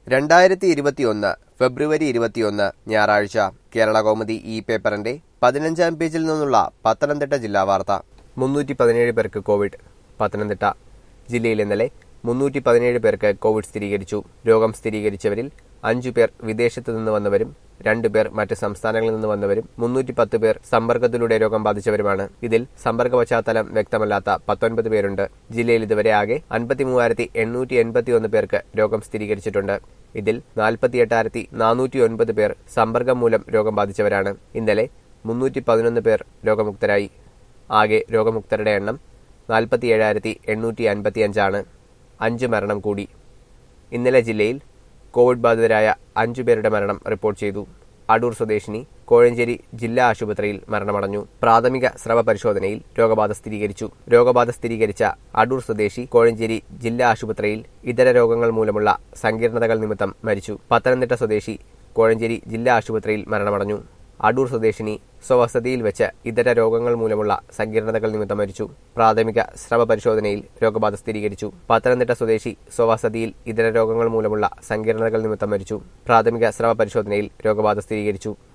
രണ്ടായിരത്തി ഇരുപത്തിയൊന്ന് ഫെബ്രുവരി ഇരുപത്തിയൊന്ന് ഞായറാഴ്ച കേരള കൗമുദി ഈ പേപ്പറിന്റെ പതിനഞ്ചാം പേജിൽ നിന്നുള്ള പത്തനംതിട്ട ജില്ലാ വാർത്ത മുന്നൂറ്റി പതിനേഴ് പേർക്ക് കോവിഡ് പത്തനംതിട്ട ജില്ലയിൽ ഇന്നലെ മുന്നൂറ്റി പതിനേഴ് പേർക്ക് കോവിഡ് സ്ഥിരീകരിച്ചു രോഗം സ്ഥിരീകരിച്ചവരിൽ അഞ്ചു പേർ വിദേശത്തു നിന്ന് വന്നവരും രണ്ടു പേർ മറ്റ് സംസ്ഥാനങ്ങളിൽ നിന്ന് വന്നവരും മുന്നൂറ്റി പത്ത് പേർ സമ്പർക്കത്തിലൂടെ രോഗം ബാധിച്ചവരുമാണ് ഇതിൽ സമ്പർക്ക പശ്ചാത്തലം വ്യക്തമല്ലാത്ത പത്തൊൻപത് പേരുണ്ട് ജില്ലയിൽ ഇതുവരെ ആകെ അൻപത്തി മൂവായിരത്തി എണ്ണൂറ്റി എൺപത്തി ഒന്ന് പേർക്ക് രോഗം സ്ഥിരീകരിച്ചിട്ടുണ്ട് ഇതിൽ നാൽപ്പത്തി എട്ടായിരത്തി നാനൂറ്റി ഒൻപത് പേർ സമ്പർക്കം മൂലം രോഗം ബാധിച്ചവരാണ് ഇന്നലെ മുന്നൂറ്റി പതിനൊന്ന് പേർ രോഗമുക്തരായി ആകെ രോഗമുക്തരുടെ എണ്ണം നാൽപ്പത്തി ഏഴായിരത്തി എണ്ണൂറ്റി അൻപത്തി അഞ്ചാണ് അഞ്ച് മരണം കൂടി ഇന്നലെ ജില്ലയിൽ കോവിഡ് ബാധിതരായ അഞ്ചു പേരുടെ മരണം റിപ്പോർട്ട് ചെയ്തു അടൂർ സ്വദേശിനി കോഴഞ്ചേരി ജില്ലാ ആശുപത്രിയിൽ മരണമടഞ്ഞു പ്രാഥമിക സ്രവ പരിശോധനയിൽ രോഗബാധ സ്ഥിരീകരിച്ചു രോഗബാധ സ്ഥിരീകരിച്ച അടൂർ സ്വദേശി കോഴഞ്ചേരി ജില്ലാ ആശുപത്രിയിൽ ഇതര രോഗങ്ങൾ മൂലമുള്ള സങ്കീർണതകൾ നിമിത്തം മരിച്ചു പത്തനംതിട്ട സ്വദേശി കോഴഞ്ചേരി ജില്ലാ ആശുപത്രിയിൽ മരണമടഞ്ഞു അടൂർ സ്വദേശിനി സ്വവസതിയിൽ വെച്ച് ഇതര രോഗങ്ങൾ മൂലമുള്ള സങ്കീർണതകൾ നിമിത്തം മരിച്ചു പ്രാഥമിക സ്രവ പരിശോധനയിൽ രോഗബാധ സ്ഥിരീകരിച്ചു പത്തനംതിട്ട സ്വദേശി സ്വവസതിയിൽ ഇതര രോഗങ്ങൾ മൂലമുള്ള സങ്കീർണതകൾ നിമിത്തം മരിച്ചു പ്രാഥമിക സ്രവ പരിശോധനയിൽ രോഗബാധ സ്ഥിരീകരിച്ചു